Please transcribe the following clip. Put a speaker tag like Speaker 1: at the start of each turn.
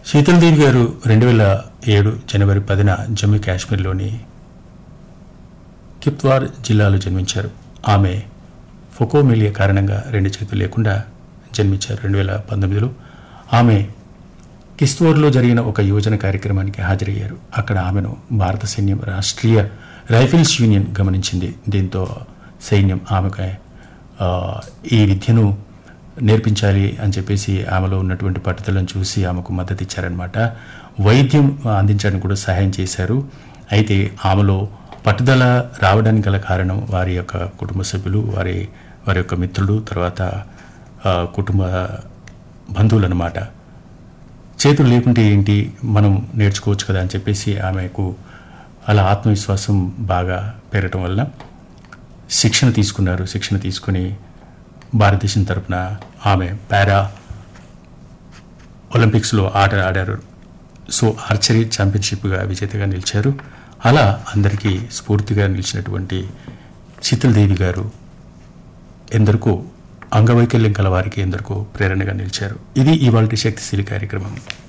Speaker 1: శీతల్దేవి గారు రెండు వేల ఏడు జనవరి పదిన జమ్మూ కాశ్మీర్లోని కిప్వార్ జిల్లాలో జన్మించారు ఆమె ఫొకోమిలియా కారణంగా రెండు చేతులు లేకుండా జన్మించారు రెండు వేల పంతొమ్మిదిలో ఆమె కిస్తోర్లో జరిగిన ఒక యువజన కార్యక్రమానికి హాజరయ్యారు అక్కడ ఆమెను భారత సైన్యం రాష్ట్రీయ రైఫిల్స్ యూనియన్ గమనించింది దీంతో సైన్యం ఆమెకు ఆ, ఈ విద్యను నేర్పించాలి అని చెప్పేసి ఆమెలో ఉన్నటువంటి పట్టుదలను చూసి ఆమెకు మద్దతు ఇచ్చారనమాట వైద్యం అందించడానికి కూడా సహాయం చేశారు అయితే ఆమెలో పట్టుదల రావడానికి గల కారణం వారి యొక్క కుటుంబ సభ్యులు వారి వారి యొక్క మిత్రులు తర్వాత ఆ, కుటుంబ బంధువులు అనమాట చేతులు లేకుంటే ఏంటి మనం నేర్చుకోవచ్చు కదా అని చెప్పేసి ఆమెకు అలా ఆత్మవిశ్వాసం బాగా పెరగటం వల్ల శిక్షణ తీసుకున్నారు శిక్షణ తీసుకుని భారతదేశం తరపున ఆమె పారా ఒలింపిక్స్లో ఆట ఆడారు సో ఆర్చరీ ఛాంపియన్షిప్గా విజేతగా నిలిచారు అలా అందరికీ స్ఫూర్తిగా నిలిచినటువంటి శీతల్దేవి గారు ఎందరికో అంగవైకల్యం కల వారికి ఎందరికో ప్రేరణగా నిలిచారు ఇది ఇవాళ శక్తిశీలి కార్యక్రమం